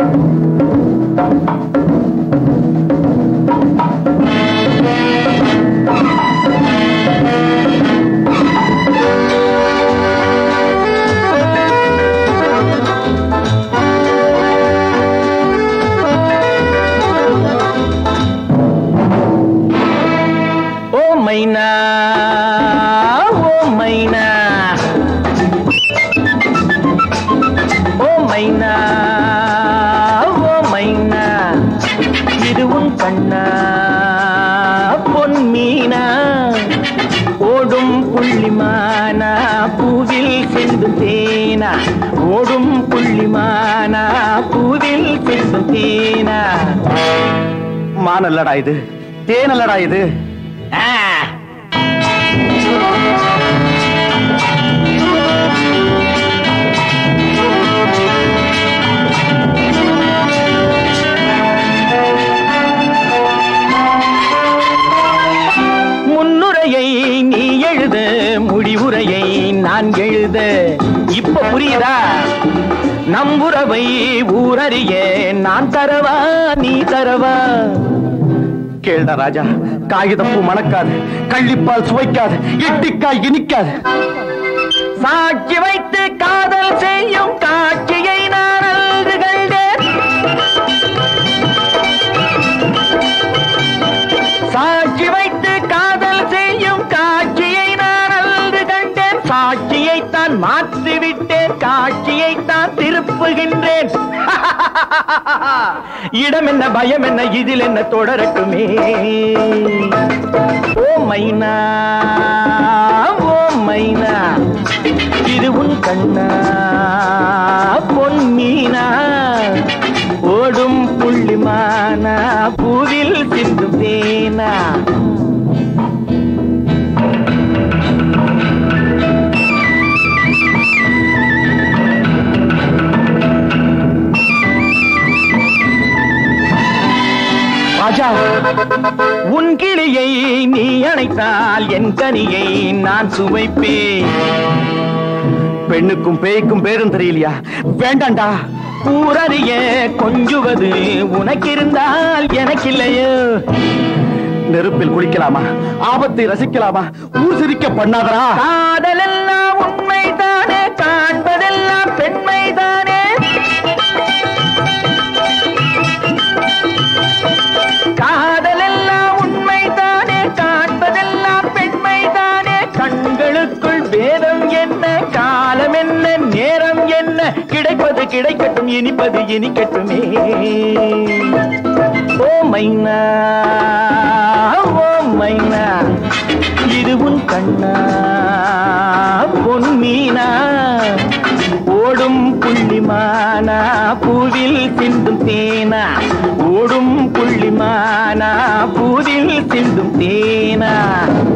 ஓ மைனா ஓ மைனா ஓ மைனா ஓ மைனா இது உன் கண்ணா பொன் மீனா ஓடும் புள்ளிமானா பூவில் சென்று தேனா ஓடும் புள்ளிமானா பூவில் சென்று தேனா மானல்லடா இது தேனல்லடா இது ஆ முன்னுரையை நீ எழுத முடிவுரையை நான் எழுத இப்ப புரியுதா நம்புறவை ஊரறிய நான் தரவா நீ தரவா கேள்டா ராஜா காகிதப்பூ மணக்காது கள்ளிப்பால் சுவைக்காது இட்டிக்காய் இனிக்காது சாட்சி வைத்து காதல் செய்யும் காட்சியை நான் அன்று கண்டேன் சாட்சி வைத்து காதல் செய்யும் காட்சியை நான் அன்று கண்டேன் சாட்சியை தான் மாற்றிவிட்டேன் காட்சியை தான் திருப்புகின்றேன் இடம் என்ன பயம் என்ன இதில் என்ன தொடரட்டுமே ஓ மைனா ஓ மைனா இது உன் கண்ணா பொன் மீனா ஓடும் புள்ளிமானா பூவில் சிந்தும் தேனா ராஜா உன் கிளியை நீ அணைத்தால் என் கனியை நான் சுவைப்பேன் பெண்ணுக்கும் பேய்க்கும் பேரும் தெரியலையா வேண்டாண்டா ஊரறிய கொஞ்சுவது உனக்கு இருந்தால் எனக்கு இல்லையோ நெருப்பில் குளிக்கலாமா ஆபத்தை ரசிக்கலாமா ஊர் சிரிக்க பண்ணாதரா காதலெல்லாம் உண்மைதானே காண்பதெல்லாம் பெண்மைதானே காதலெல்லாம் உண்மைதானே காண்பதெல்லாம் பெண்மைதானே கண்களுக்குள் வேதம் என்ன காலம் என்ன நேரம் என்ன கிடைப்பது கிடைக்கட்டும் இனிப்பது இனிக்கட்டுமே ஓ மைனா ஓ மைனா இது உன் கண்ணா பொன் மீனா ஓடும் புள்ளிமானா பூவில் சிந்தும் தேனா ஓடும் புள்ளிமானா பூவில் சிந்தும் தேனா